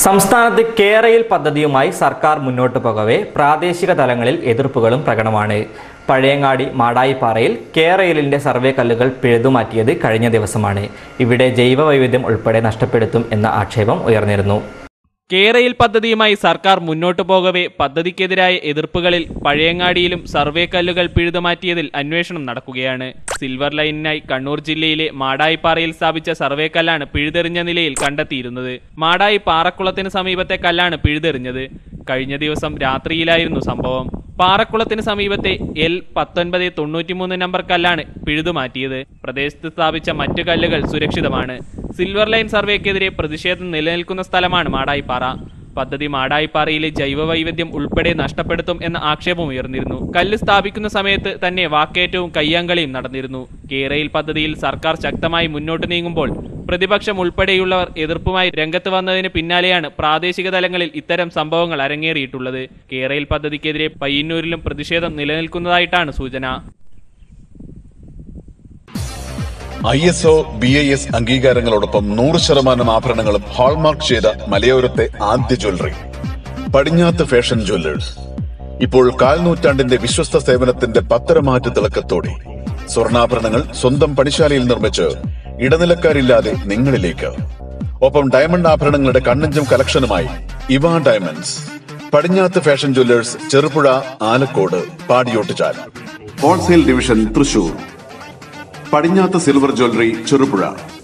സംസ്ഥാനത്ത് കേരയിൽ പദ്ധതിയുമായി സർക്കാർ മുന്നോട്ട് പോകവേ പ്രാദേശിക തലങ്ങളിൽ എതിർപ്പുകളും പ്രകടമാണ് പഴയങ്ങാടി മാടായിപ്പാറയിൽ കേരയിലിന്റെ സർവേ കല്ലുകൾ പിഴുതുമാറ്റിയത് കഴിഞ്ഞ ദിവസമാണ് ഇവിടെ ജൈവ വൈവിധ്യം ഉൾപ്പെടെ നഷ്ടപ്പെടുത്തും എന്ന ആക്ഷേപം ഉയർന്നിരുന്നു കേരയിൽ പദ്ധതിയുമായി സർക്കാർ മുന്നോട്ടു പോകവേ പദ്ധതിക്കെതിരായ എതിർപ്പുകളിൽ പഴയങ്ങാടിയിലും സർവേ കല്ലുകൾ പിഴുതുമാറ്റിയതിൽ അന്വേഷണം നടക്കുകയാണ് സിൽവർ ലൈനിനായി കണ്ണൂർ ജില്ലയിലെ മാടായിപ്പാറയിൽ സ്ഥാപിച്ച സർവേ കല്ലാണ് പിഴുതെറിഞ്ഞ നിലയിൽ കണ്ടെത്തിയിരുന്നത് മാടായി പാറക്കുളത്തിന് സമീപത്തെ കല്ലാണ് പിഴുതെറിഞ്ഞത് കഴിഞ്ഞ ദിവസം രാത്രിയിലായിരുന്നു സംഭവം പാറക്കുളത്തിന് സമീപത്തെ എൽ പത്തൊൻപത് തൊണ്ണൂറ്റിമൂന്ന് നമ്പർ കല്ലാണ് പിഴുതുമാറ്റിയത് പ്രദേശത്ത് സ്ഥാപിച്ച മറ്റു കല്ലുകൾ സുരക്ഷിതമാണ് സിൽവർ ലൈൻ സർവേക്കെതിരെ പ്രതിഷേധം നിലനിൽക്കുന്ന സ്ഥലമാണ് മാടായിപ്പാറ പദ്ധതി മാടായിപ്പാറയിലെ ജൈവ വൈവിധ്യം ഉൾപ്പെടെ നഷ്ടപ്പെടുത്തും എന്ന ആക്ഷേപം ഉയർന്നിരുന്നു കല്ല് സ്ഥാപിക്കുന്ന സമയത്ത് തന്നെ വാക്കേറ്റവും കയ്യാങ്കളിയും നടന്നിരുന്നു കേരയിൽ പദ്ധതിയിൽ സർക്കാർ ശക്തമായി മുന്നോട്ട് നീങ്ങുമ്പോൾ പ്രതിപക്ഷം ഉൾപ്പെടെയുള്ളവർ എതിർപ്പുമായി രംഗത്ത് വന്നതിന് പിന്നാലെയാണ് പ്രാദേശിക തലങ്ങളിൽ ഇത്തരം സംഭവങ്ങൾ അരങ്ങേറിയിട്ടുള്ളത് കേരയിൽ പദ്ധതിക്കെതിരെ പയ്യന്നൂരിലും പ്രതിഷേധം നിലനിൽക്കുന്നതായിട്ടാണ് സൂചന I S O B I S അംഗീകാരങ്ങളോടൊപ്പം നൂറ് ശതമാനം ആഭരണങ്ങളും ഹാൾമാർക്ക് ചെയ്ത മലയോരത്തെ ആദ്യ ജ്വല്ലറി പടിഞ്ഞാത്ത് ഫാഷൻ ജ്വല്ലേഴ്സ് ഇപ്പോൾ കാൽനൂറ്റാണ്ടിന്റെ വിശ്വസ്ത സേവനത്തിന്റെ പത്തരമാറ്റ തിളക്കത്തോടെ സ്വർണ്ണാഭരണങ്ങൾ സ്വന്തം പണിശാലയിൽ നിർമ്മിച്ച് ഇടനിലക്കാരില്ലാതെ നിങ്ങളിലേക്ക് ഒപ്പം ഡയമണ്ട് ആഭരണങ്ങളുടെ കണ്ണഞ്ചും കളക്ഷനുമായി ഇവ diamonds Padinjath fashion jewellers Cherupuzha Alakode Padiyottuchal wholesale division Thrissur Padinjath silver jewellery Cherupuzha